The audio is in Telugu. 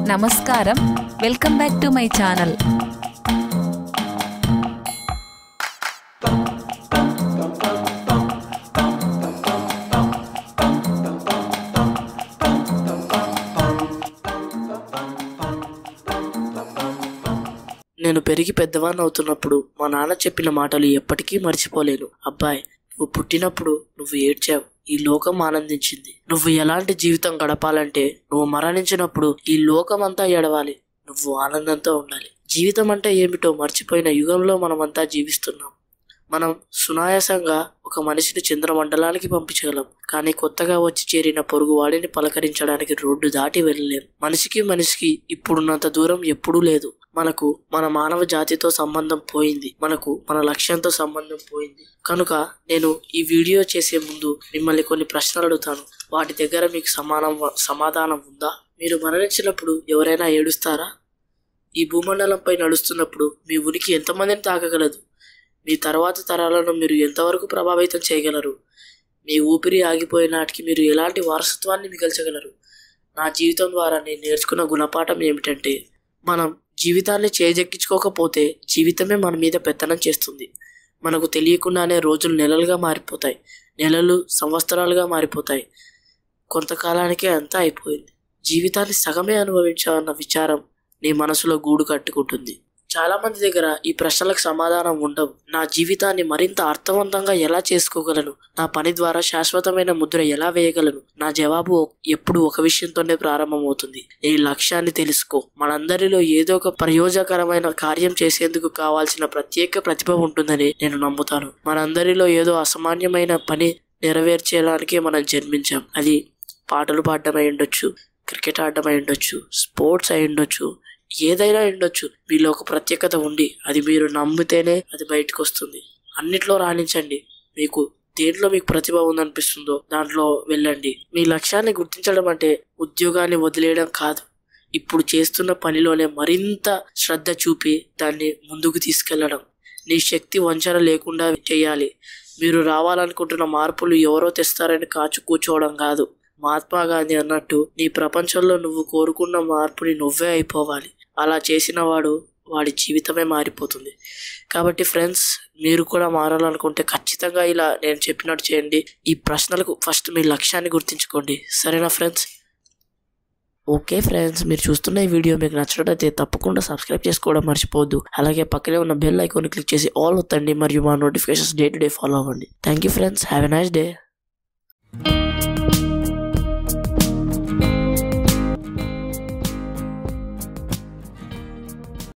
నమస్కారం welcome back to my channel నేను పెరిగి పెద్దవాడిని అవుతున్నప్పుడు మా నాన్న చెప్పిన మాటలు ఎప్పటికీ మర్చిపోలేను అబ్బాయి నువ్వు పుట్టినప్పుడు నువ్వు ఏడ్చావు ఈ లోకం ఆనందించింది నువ్వు ఎలాంటి జీవితం గడపాలంటే నువ్వు మరణించినప్పుడు ఈ లోకం అంతా ఏడవాలి నువ్వు ఆనందంతో ఉండాలి జీవితం అంటే ఏమిటో మర్చిపోయిన యుగంలో మనమంతా జీవిస్తున్నాం మనం సునాయాసంగా ఒక మనిషిని చంద్రమండలానికి పంపించగలం కానీ కొత్తగా వచ్చి చేరిన పొరుగు వాడిని పలకరించడానికి రోడ్డు దాటి వెళ్ళలేం మనిషికి మనిషికి ఇప్పుడున్నంత దూరం ఎప్పుడూ లేదు మనకు మన మానవ జాతితో సంబంధం పోయింది మనకు మన లక్ష్యంతో సంబంధం పోయింది కనుక నేను ఈ వీడియో చేసే ముందు మిమ్మల్ని కొన్ని ప్రశ్నలు అడుగుతాను వాటి దగ్గర మీకు సమానం సమాధానం ఉందా మీరు మరణించినప్పుడు ఎవరైనా ఏడుస్తారా ఈ భూమండలంపై నడుస్తున్నప్పుడు మీ ఉనికి ఎంతమందిని తాకగలదు మీ తర్వాత తరాలను మీరు ఎంతవరకు ప్రభావితం చేయగలరు మీ ఊపిరి ఆగిపోయే నాటికి మీరు ఎలాంటి వారసత్వాన్ని మిగల్చగలరు నా జీవితం ద్వారా నేను నేర్చుకున్న గుణపాఠం ఏమిటంటే మనం జీవితాన్ని చేజెక్కించుకోకపోతే జీవితమే మన మీద పెత్తనం చేస్తుంది మనకు తెలియకుండానే రోజులు నెలలుగా మారిపోతాయి నెలలు సంవత్సరాలుగా మారిపోతాయి కొంతకాలానికే అంతా అయిపోయింది జీవితాన్ని సగమే అనుభవించాలన్న విచారం నీ మనసులో గూడు కట్టుకుంటుంది చాలా మంది దగ్గర ఈ ప్రశ్నలకు సమాధానం ఉండవు నా జీవితాన్ని మరింత అర్థవంతంగా ఎలా చేసుకోగలను నా పని ద్వారా శాశ్వతమైన ముద్ర ఎలా వేయగలను నా జవాబు ఎప్పుడు ఒక విషయంతోనే ప్రారంభమవుతుంది ఈ లక్ష్యాన్ని తెలుసుకో మనందరిలో ఏదో ఒక ప్రయోజకరమైన కార్యం చేసేందుకు కావాల్సిన ప్రత్యేక ప్రతిభ ఉంటుందని నేను నమ్ముతాను మనందరిలో ఏదో అసామాన్యమైన పని నెరవేర్చేయడానికి మనం జన్మించాం అది పాటలు పాడడం అయి ఉండొచ్చు క్రికెట్ ఆడడం అయి ఉండొచ్చు స్పోర్ట్స్ అయి ఉండొచ్చు ఏదైనా ఉండొచ్చు మీలో ఒక ప్రత్యేకత ఉండి అది మీరు నమ్మితేనే అది బయటకు వస్తుంది అన్నిట్లో రాణించండి మీకు దేంట్లో మీకు ప్రతిభ ఉందనిపిస్తుందో దాంట్లో వెళ్ళండి మీ లక్ష్యాన్ని గుర్తించడం అంటే ఉద్యోగాన్ని వదిలేయడం కాదు ఇప్పుడు చేస్తున్న పనిలోనే మరింత శ్రద్ధ చూపి దాన్ని ముందుకు తీసుకెళ్లడం నీ శక్తి వంచన లేకుండా చేయాలి మీరు రావాలనుకుంటున్న మార్పులు ఎవరో తెస్తారని కాచు కూర్చోవడం కాదు మహాత్మా గాంధీ అన్నట్టు నీ ప్రపంచంలో నువ్వు కోరుకున్న మార్పుని నువ్వే అయిపోవాలి అలా చేసిన వాడు వాడి జీవితమే మారిపోతుంది కాబట్టి ఫ్రెండ్స్ మీరు కూడా మారాలనుకుంటే ఖచ్చితంగా ఇలా నేను చెప్పినట్టు చేయండి ఈ ప్రశ్నలకు ఫస్ట్ మీ లక్ష్యాన్ని గుర్తించుకోండి సరేనా ఫ్రెండ్స్ ఓకే ఫ్రెండ్స్ మీరు చూస్తున్న ఈ వీడియో మీకు నచ్చినట్లయితే తప్పకుండా సబ్స్క్రైబ్ చేసుకోవడం మర్చిపోవద్దు అలాగే పక్కనే ఉన్న బెల్ ఐకాన్ క్లిక్ చేసి ఆల్ వత్తండి మరియు మా notifications day to day follow అవ్వండి thank you friends have a nice day